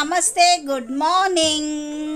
నమస్తే good morning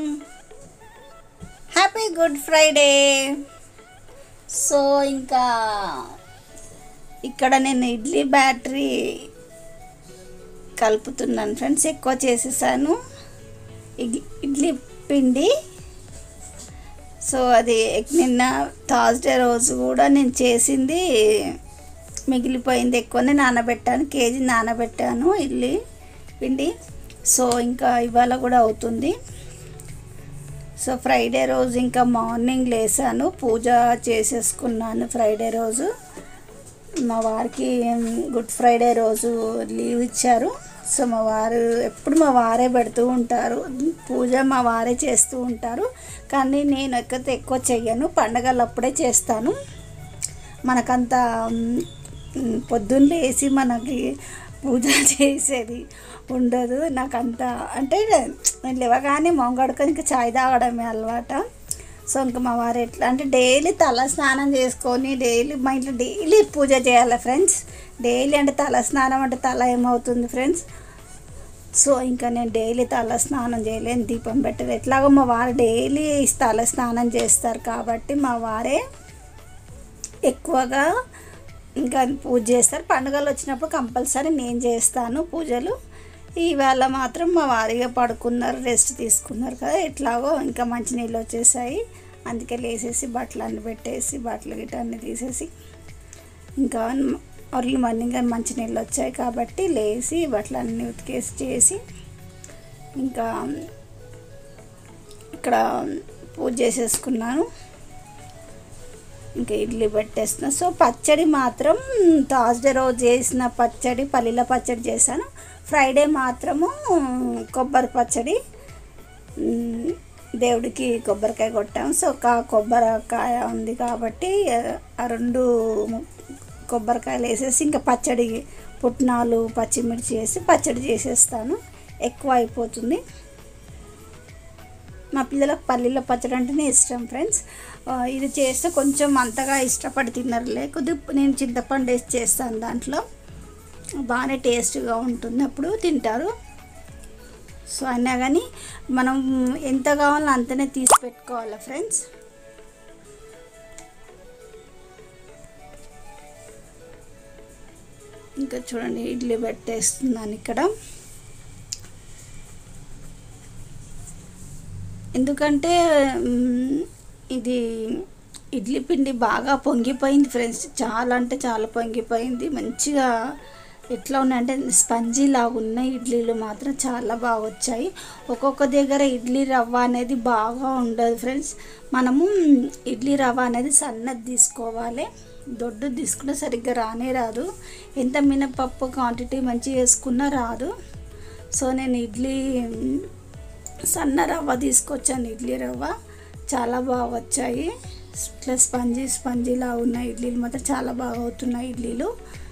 happy good Friday so ఇంకా ఇక్కడ నేను ఇడ్లీ బ్యాటరీ కలుపుతున్నాను ఫ్రెండ్స్ ఎక్కువ చేసేసాను ఇడ్లీ ఇడ్లీ పిండి సో అది నిన్న థర్స్డే రోజు కూడా నేను చేసింది మిగిలిపోయింది ఎక్కువనే నానబెట్టాను కేజీ నానబెట్టాను ఇడ్లీ పిండి సో ఇంకా ఇవాళ కూడా అవుతుంది సో ఫ్రైడే రోజు ఇంకా మార్నింగ్ లేసాను పూజ చేసేసుకున్నాను ఫ్రైడే రోజు మా వారికి గుడ్ ఫ్రైడే రోజు లీవ్ ఇచ్చారు సో మా వారు ఎప్పుడు మా వారే పెడుతూ ఉంటారు పూజ మా వారే చేస్తూ ఉంటారు కానీ నేను ఎక్కతే ఎక్కువ చెయ్యను పండగలప్పుడే చేస్తాను మనకంత మ్, పొద్దున్న లేచి మనకి పూజ చేసేది ఉండదు నాకంత అంటే నేను లేవగానే మొంగడుకొని ఇంకా చాయ్ తాగడమే అలవాట సో ఇంకా మా వారు ఎట్లా అంటే డైలీ తల స్నానం చేసుకొని డైలీ మా ఇంట్లో డైలీ పూజ చేయాలి ఫ్రెండ్స్ డైలీ అంటే తల స్నానం అంటే తల ఏమవుతుంది ఫ్రెండ్స్ సో ఇంకా నేను డైలీ తల స్నానం చేయలేను దీపం పెట్టలేదు ఎట్లాగో మా వారు డైలీ తల స్నానం చేస్తారు కాబట్టి మా వారే ఎక్కువగా ఇంకా పూజ చేస్తారు పండుగలు వచ్చినప్పుడు కంపల్సరీ నేను చేస్తాను పూజలు ఈవేళ మాత్రం మా వారిగా పడుకున్నారు రెస్ట్ తీసుకున్నారు కదా ఎట్లాగో ఇంకా మంచి నీళ్ళు వచ్చేసాయి అందుకే లేసేసి బట్టలు అన్ని పెట్టేసి బట్టలు గిట్ట అన్ని తీసేసి ఇంకా అర్లీ మార్నింగ్ మంచి నీళ్ళు వచ్చాయి కాబట్టి లేచి బట్టలు అన్ని ఉతికేసి చేసి ఇంకా ఇక్కడ పూజ చేసేసుకున్నాను ఇంకా ఇడ్లీ పెట్టేస్తున్నా సో పచ్చడి మాత్రం థర్స్డే రోజు చేసిన పచ్చడి పల్లీల పచ్చడి చేశాను ఫ్రైడే మాత్రము కొబ్బరి పచ్చడి మ్, దేవుడికి కొబ్బరికాయ కొట్టాము సో ఒక కొబ్బరికాయ ఉంది కాబట్టి ఆ రెండు కొబ్బరికాయలు వేసేసి ఇంకా పచ్చడి పుట్నాలు పచ్చిమిర్చి వేసి పచ్చడి చేసేస్తాను ఎక్కువ అయిపోతుంది మా పిల్లలకు పల్లీల పచ్చడి అంటేనే ఇష్టం ఫ్రెండ్స్ ఆ, ఇది చేస్తే కొంచెం అంతగా ఇష్టపడి తిన్నారు లేకపోతే నేను చింతపండు వేసి చేస్తాను దాంట్లో బాగానే టేస్ట్గా ఉంటుంది అప్పుడు తింటారు సో అయినా కానీ మనం ఎంత కావాలో అంతనే తీసి పెట్టుకోవాలి ఫ్రెండ్స్ ఇంకా చూడండి ఇడ్లీ పెట్టేస్తున్నాను ఇక్కడ ఎందుకంటే మ్, ఇది ఇడ్లీ పిండి బాగా పొంగిపోయింది ఫ్రెండ్స్ చాలా అంటే చాలా పొంగిపోయింది మంచిగా ఎట్లా ఉన్నాయంటే స్పంజీ లాగా ఉన్నాయి ఇడ్లీలు మాత్రం చాలా బాగా వచ్చాయి ఒక్కొక్క దగ్గర ఇడ్లీ రవ్వ అనేది బాగా ఉండదు ఫ్రెండ్స్ మనము ఇడ్లీ రవ్వ అనేది సన్నది తీసుకోవాలి దొడ్డు తీసుకున్న సరిగ్గా రానే రాదు ఎంత మినపప్పు క్వాంటిటీ మంచిగా వేసుకున్నా రాదు సో నేను ఇడ్లీ సన్న రవ్వ తీసుకొచ్చాను ఇడ్లీ రవ్వ చాలా బాగా వచ్చాయి ఇట్లా స్పంజీ స్పంజీలా ఉన్న ఇడ్లీలు మాత్రం చాలా బాగా అవుతున్నాయి ఇడ్లీలు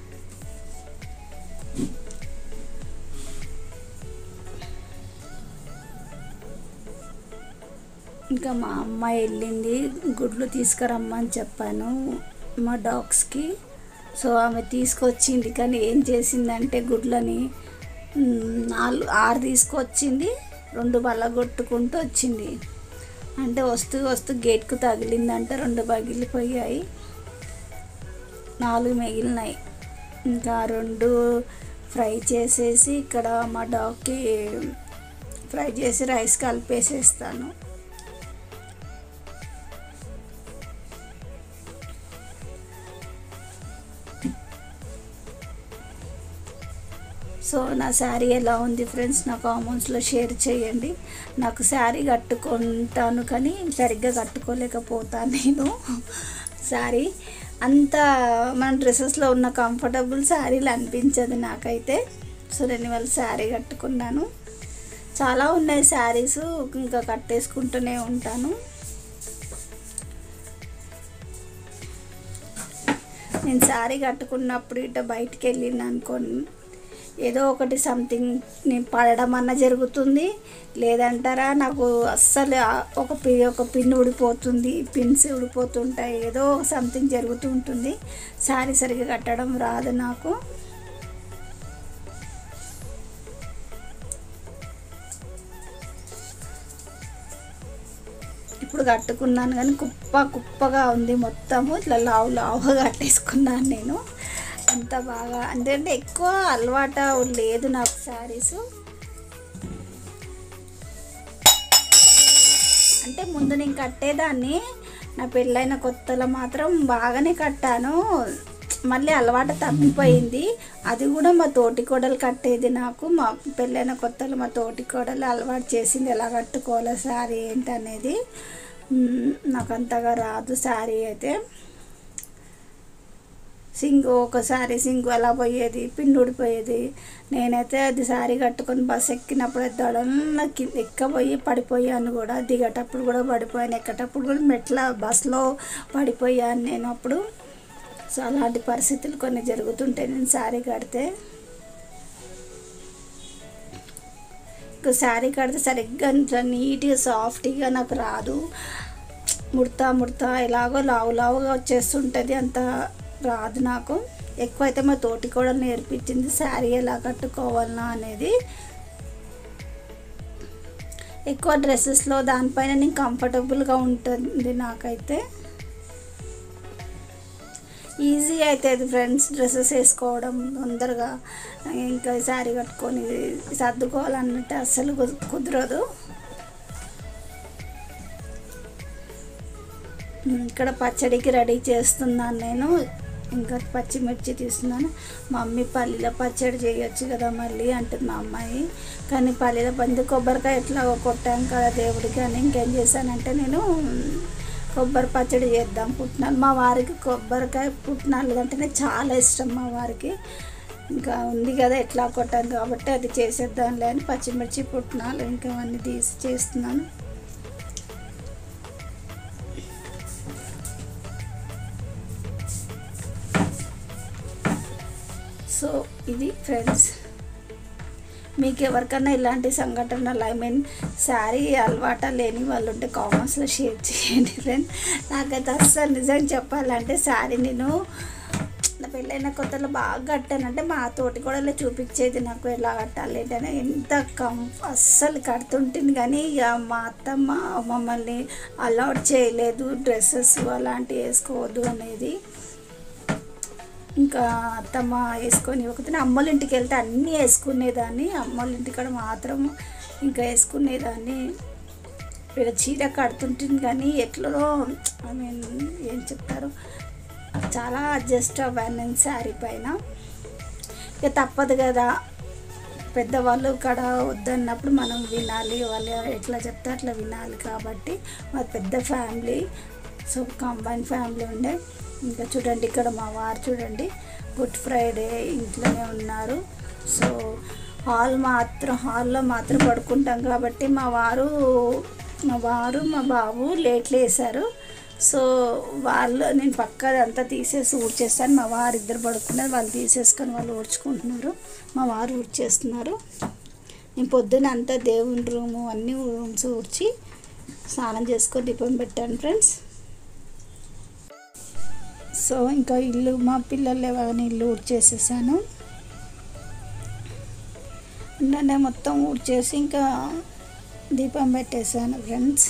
ఇంకా మా అమ్మాయి వెళ్ళింది గుడ్లు తీసుకురమ్మని చెప్పాను మా డాగ్స్కి సో ఆమె తీసుకొచ్చింది కానీ ఏం చేసిందంటే గుడ్లని మ్, నాలుగు ఆరు తీసుకొచ్చింది రెండు బల్లగొట్టుకుంటూ వచ్చింది అంటే వస్తూ వస్తూ గేట్కు తగిలిందంటే రెండు పగిలిపోయాయి నాలుగు మిగిలినాయి ఇంకా రెండు ఫ్రై చేసేసి ఇక్కడ మా డాగ్కి ఫ్రై చేసి రైస్ కలిపేసేస్తాను సో నా శారీ ఎలా ఉంది ఫ్రెండ్స్ నా కామెంట్స్లో షేర్ చేయండి నాకు శారీ కట్టుకుంటాను కానీ సరిగ్గా కట్టుకోలేకపోతాను నేను శారీ అంత మన డ్రెస్సెస్లో ఉన్న కంఫర్టబుల్ శారీలు అనిపించదు నాకైతే సో నేను ఇవాళ శారీ కట్టుకున్నాను చాలా ఉన్నాయి శారీస్ ఇంకా కట్టేసుకుంటూనే ఉంటాను నేను శారీ కట్టుకున్నప్పుడు ఇట్లా బయటికి వెళ్ళిన అనుకోండి ఏదో ఒకటి సంథింగ్ నేను పడడం అన్న జరుగుతుంది లేదంటారా నాకు అస్సలు ఆ ఒక పి ఒక పిన్ ఊడిపోతుంది పిన్స్ ఊడిపోతుంటాయి ఏదో సంథింగ్ జరుగుతూ ఉంటుంది శారీ సరిగ్గా కట్టడం రాదు నాకు ఇప్పుడు కట్టుకున్నాను కానీ కుప్ప కుప్పగా ఉంది మొత్తము ఇట్లా లావు లావుగా కట్టేసుకున్నాను నేను అంత బాగా అంటే అంటే ఎక్కువ అలవాటు లేదు నాకు శారీస్ అంటే ముందు నేను కట్టేదాన్ని నా పెళ్ళైన కొత్తలో మాత్రం బాగానే కట్టాను మళ్ళీ అలవాటు తప్పిపోయింది అది కూడా మా తోటి కోడలు కట్టేది నాకు మా పెళ్ళైన కొత్తలో మా తోటి కోడలు అలవాటు చేసింది ఎలా కట్టుకోవాలి శారీ ఏంటి అనేది మ్, నాకు అంతగా రాదు శారీ అయితే సింగు ఒకసారి సింగు ఎలా పోయేది పిండి ఊడిపోయేది నేనైతే అది సారీ కట్టుకొని బస్ ఎక్కినప్పుడు దొడన ఎక్కబోయి పడిపోయాను కూడా దిగేటప్పుడు కూడా పడిపోయాను ఎక్కేటప్పుడు కూడా మెట్ల బస్లో పడిపోయాను నేను అప్పుడు సో అలాంటి పరిస్థితులు కొన్ని జరుగుతుంటాయి నేను శారీ కడితే ఇంకా శారీ కడితే సరిగ్గా ఇట్లా నీట్గా సాఫ్ట్గా నాకు రాదు ముడతా ముడతా ఎలాగో లావు లావుగా వచ్చేస్తుంటుంది అంత రాదు నాకు ఎక్కువైతే మా తోటి కూడా నేర్పించింది శారీ ఎలా కట్టుకోవాలనా అనేది ఎక్కువ డ్రెస్సెస్లో దానిపైన నేను కంఫర్టబుల్గా ఉంటుంది నాకైతే ఈజీ అవుతుంది ఫ్రెండ్స్ డ్రెస్సెస్ వేసుకోవడం తొందరగా ఇంకా శారీ కట్టుకొని సర్దుకోవాలన్నట్టు అస్సలు కు- కుదరదు ఇక్కడ పచ్చడికి రెడీ చేస్తున్నాను నేను ఇంకా పచ్చిమిర్చి తీస్తున్నాను మమ్మీ పల్లీల పచ్చడి చేయొచ్చు కదా మళ్ళీ అంటుంది మా అమ్మాయి కానీ పల్లీల పంది కొబ్బరికాయ ఎట్లా కొట్టాం కదా దేవుడికి అని ఇంకేం చేశానంటే నేను కొబ్బరి పచ్చడి చేద్దాం పుట్నాలు మా వారికి కొబ్బరికాయ పుట్నాలు అంటేనే చాలా ఇష్టం మా వారికి ఇంకా ఉంది కదా ఎట్లా కొట్టాను కాబట్టి అది చేసేద్దాంలే అని పచ్చిమిర్చి పుట్నాలు ఇంకా అవన్నీ తీసి చేస్తున్నాను సో ఇది ఫ్రెండ్స్ మీకు ఎవరికైనా ఇలాంటి సంఘటనలు ఐ మీన్ శారీ అలవాట లేని వాళ్ళు ఉంటే కామెంట్స్లో షేర్ చేయండి ఫ్రెండ్ నాకైతే అస్సలు నిజం చెప్పాలంటే శారీ నేను నా పెళ్ళైన కొత్తలో బాగా కట్టానంటే మా తోటి కూడా చూపించేది నాకు ఎలా కట్టాలి ఏంటని ఎంత కం అస్సలు కడుతుంటుంది కానీ ఇక మా అత్తమ్మ మమ్మల్ని అలౌట్ చేయలేదు డ్రెస్సెస్ అలాంటివి వేసుకోవద్దు అనేది ఇంకా అత్తమ్మ వేసుకొని ఒకటి అమ్మోళ్ళ ఇంటికి వెళ్తే అన్నీ వేసుకునేదాన్ని అమ్మోళ్ళ ఇంటికాడ మాత్రం ఇంకా వేసుకునేదాన్ని ఇక్కడ చీర కడుతుంటుంది కానీ ఎట్లలో ఐ మీన్ ఏం చెప్తారు చాలా అడ్జస్ట్ అవ్వాను నేను శారీ పైన ఇక తప్పదు కదా పెద్దవాళ్ళు కడ వద్దన్నప్పుడు మనం వినాలి వాళ్ళు ఎట్లా చెప్తే అట్లా వినాలి కాబట్టి మాది పెద్ద ఫ్యామిలీ సో కంబైన్ ఫ్యామిలీ ఉండే ఇంకా చూడండి ఇక్కడ మా వారు చూడండి గుడ్ ఫ్రైడే ఇంట్లోనే ఉన్నారు సో హాల్ మాత్రం హాల్లో మాత్రం పడుకుంటాం కాబట్టి మా వారు మా వారు మా బాబు లేట్లు వేశారు సో వాళ్ళు నేను పక్క అంతా తీసేసి ఊడ్చేస్తాను మా వారు ఇద్దరు పడుకున్నారు వాళ్ళు తీసేసుకొని వాళ్ళు ఊడ్చుకుంటున్నారు మా వారు ఊడ్చేస్తున్నారు నేను పొద్దున అంతా దేవుని రూము అన్నీ రూమ్స్ ఊడ్చి స్నానం చేసుకొని దీపం పెట్టాను ఫ్రెండ్స్ సో ఇంకా ఇల్లు మా పిల్లలు లేవని ఇల్లు ఊడ్చేసేసాను నిన్ననే మొత్తం ఊడ్చేసి ఇంకా దీపం పెట్టేశాను ఫ్రెండ్స్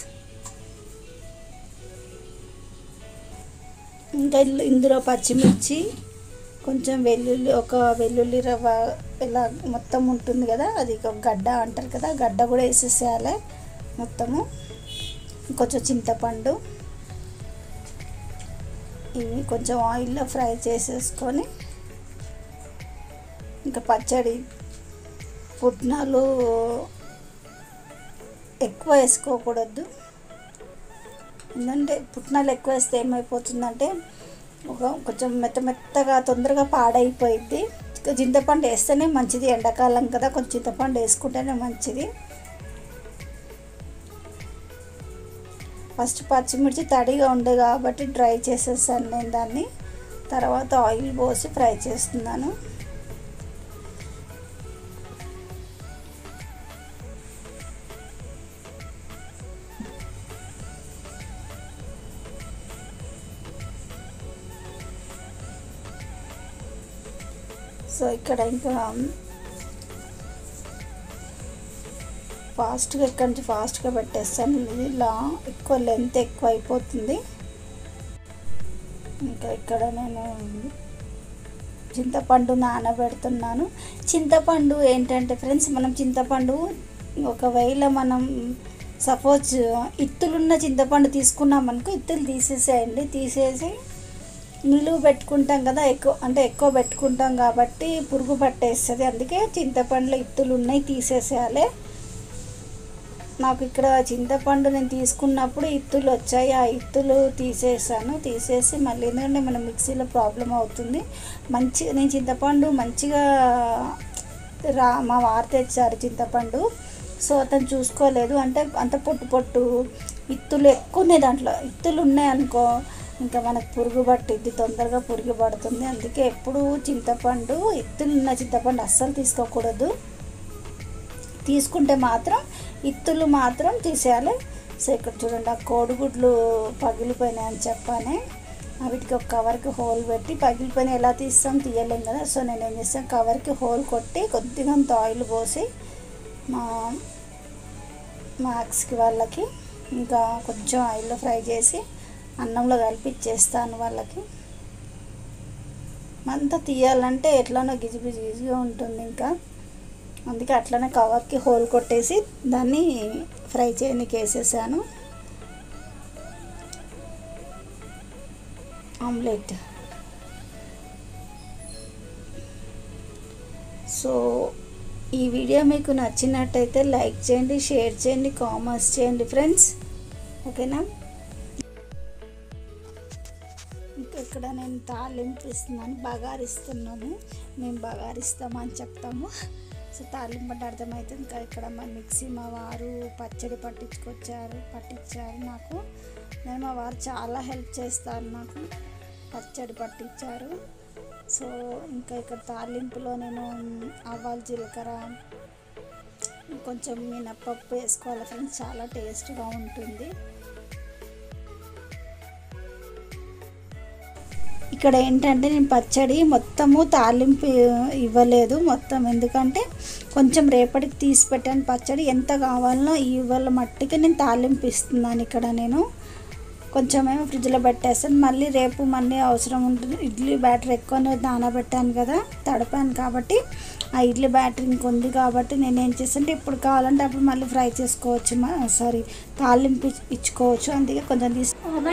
ఇంకా ఇల్లు- ఇందులో పచ్చిమిర్చి కొంచెం వెల్లుల్లి ఒక వెల్లుల్లి రవ్వ ఇలా మొత్తం ఉంటుంది కదా అది ఒక గడ్డ అంటారు కదా ఆ గడ్డ కూడా వేసేసేయాలి మొత్తము కొంచెం చింతపండు ఇవి కొంచెం ఆయిల్లో ఫ్రై చేసేసుకొని ఇంకా పచ్చడి పుట్నాలు ఎక్కువ వేసుకోకూడదు ఎందుకంటే పుట్నాలు ఎక్కువ వేస్తే ఏమైపోతుందంటే ఒక కొంచెం మెత్త మెత్తగా తొందరగా పాడైపోయిద్ది ఇక చింతపండు వేస్తేనే మంచిది ఎండాకాలం కదా కొంచెం చింతపండు వేసుకుంటేనే మంచిది ఫస్ట్ పచ్చిమిర్చి తడిగా ఉండే కాబట్టి డ్రై చేసేసాను నేను దాన్ని తర్వాత ఆయిల్ పోసి ఫ్రై చేస్తున్నాను సో ఇక్కడ ఇంకా ఫాస్ట్గా ఇక్కడి నుంచి ఫాస్ట్గా పెట్టేస్తాను ఇది ఇలా ఎక్కువ లెంత్ ఎక్కువ అయిపోతుంది ఇంకా ఇక్కడ నేను చింతపండు నానబెడుతున్నాను చింతపండు ఏంటంటే ఫ్రెండ్స్ మనం చింతపండు ఒకవేళ మనం సపోజ్ ఇత్తులున్న చింతపండు తీసుకున్నాం అనుకో ఇత్తులు తీసేసేయండి తీసేసి నిలువ పెట్టుకుంటాం కదా ఎక్కువ అంటే ఎక్కువ పెట్టుకుంటాం కాబట్టి పురుగు పట్టేస్తుంది అందుకే చింతపండులో ఇత్తులు ఉన్నాయి తీసేసేయాలి నాకు ఇక్కడ చింతపండు నేను తీసుకున్నప్పుడు ఇత్తులు వచ్చాయి ఆ ఇత్తులు తీసేసాను తీసేసి మళ్ళీ ఎందుకంటే మన మిక్సీలో ప్రాబ్లం అవుతుంది మంచి నేను చింతపండు మంచిగా రా మా వారు తెచ్చారు చింతపండు సో అతను చూసుకోలేదు అంటే అంత పొట్టు పొట్టు ఇత్తులు ఎక్కువ ఉన్నాయి దాంట్లో ఇత్తులు ఉన్నాయి అనుకో ఇంకా మనకు పురుగు పట్టిద్ది తొందరగా పురుగు పడుతుంది అందుకే ఎప్పుడు చింతపండు ఇత్తులు ఉన్న చింతపండు అస్సలు తీసుకోకూడదు తీసుకుంటే మాత్రం ఇత్తులు మాత్రం తీసేయాలి సో ఇక్కడ చూడండి ఆ కోడిగుడ్లు పగిలిపోయినాయి అని చెప్పానే వీటికి ఒక కవర్కి హోల్ పెట్టి పగిలిపోయిన ఎలా తీస్తాం తీయలేం కదా సో నేను ఏం చేస్తాను కవర్కి హోల్ కొట్టి కొద్దిగా అంత ఆయిల్ పోసి మా మ్యాక్స్కి వాళ్ళకి ఇంకా కొంచెం ఆయిల్లో ఫ్రై చేసి అన్నంలో కలిపి ఇచ్చేస్తాను వాళ్ళకి అంతా తీయాలంటే ఎట్లానో గిజి గిజి గిజిగా ఉంటుంది ఇంకా అందుకే అట్లనే కవర్కి హోల్ కొట్టేసి దాన్ని ఫ్రై చేయడానికి వేసేసాను ఆమ్లెట్ సో ఈ వీడియో మీకు నచ్చినట్టయితే లైక్ చేయండి షేర్ చేయండి కామెంట్స్ చేయండి ఫ్రెండ్స్ ఓకేనా ఇంకా ఇక్కడ నేను తాలింపు ఇస్తున్నాను బగారిస్తున్నాను మేము బగారిస్తామని చెప్తాము సో తాలింపు అంటే అర్థమవుతుంది ఇంకా ఇక్కడ మా మిక్సీ మా వారు పచ్చడి పట్టించుకొచ్చారు పట్టించారు నాకు నేను మా వారు చాలా హెల్ప్ చేస్తారు నాకు పచ్చడి పట్టించారు సో ఇంకా ఇక్కడ తాలింపులో నేను ఆవాలు జీలకర్ర కొంచెం మినప్పప్పు వేసుకోవాలి ఫ్రెండ్స్ చాలా టేస్ట్గా ఉంటుంది ఇక్కడ ఏంటంటే నేను పచ్చడి మొత్తము తాలింపు ఇవ్వలేదు మొత్తం ఎందుకంటే కొంచెం రేపటికి తీసి పెట్టాను పచ్చడి ఎంత కావాలనో ఇవ్వాల మట్టికి నేను తాలింపు ఇస్తున్నాను ఇక్కడ నేను కొంచెం ఏమో ఫ్రిడ్జ్లో పెట్టేస్తాను మళ్ళీ రేపు మళ్ళీ అవసరం ఉంటుంది ఇడ్లీ బ్యాటర్ ఎక్కువ నానబెట్టాను కదా తడిపాను కాబట్టి ఆ ఇడ్లీ బ్యాటర్ ఇంకొంది కాబట్టి నేను ఏం చేస్తానంటే ఇప్పుడు కావాలంటే అప్పుడు మళ్ళీ ఫ్రై చేసుకోవచ్చు సారీ తాలింపు ఇచ్చుకోవచ్చు అందుకే కొంచెం తీసుకో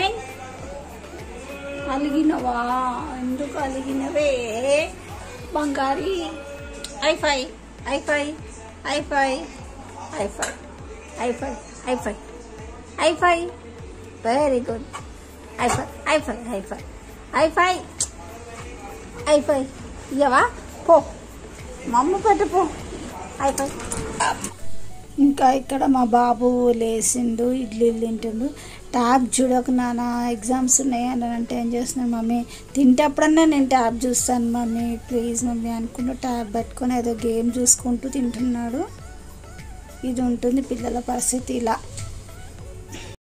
అలిగినవా ఎందుకు అలిగినవే బంగారి ఐఫై ఐఫై ఐఫై ఐఫై ఐఫై ఐఫై ఐఫై వెరీ గుడ్ ఐఫై ఐఫై ఐఫై ఐఫై ఐఫై ఇయ్యవా పో మమ్మ పెట్టు పో ఐఫై ఇంకా ఇక్కడ మా బాబు లేచిండు ఇడ్లీలు తింటుండు ట్యాబ్ చూడకు నాన్న ఎగ్జామ్స్ ఉన్నాయి అని అంటే ఏం చేస్తున్నాను మమ్మీ తింటప్పుడన్నా నేను ట్యాబ్ చూస్తాను మమ్మీ ప్లీజ్ మమ్మీ అనుకుంటూ ట్యాబ్ పెట్టుకొని ఏదో గేమ్ చూసుకుంటూ తింటున్నాడు ఇది ఉంటుంది పిల్లల పరిస్థితి ఇలా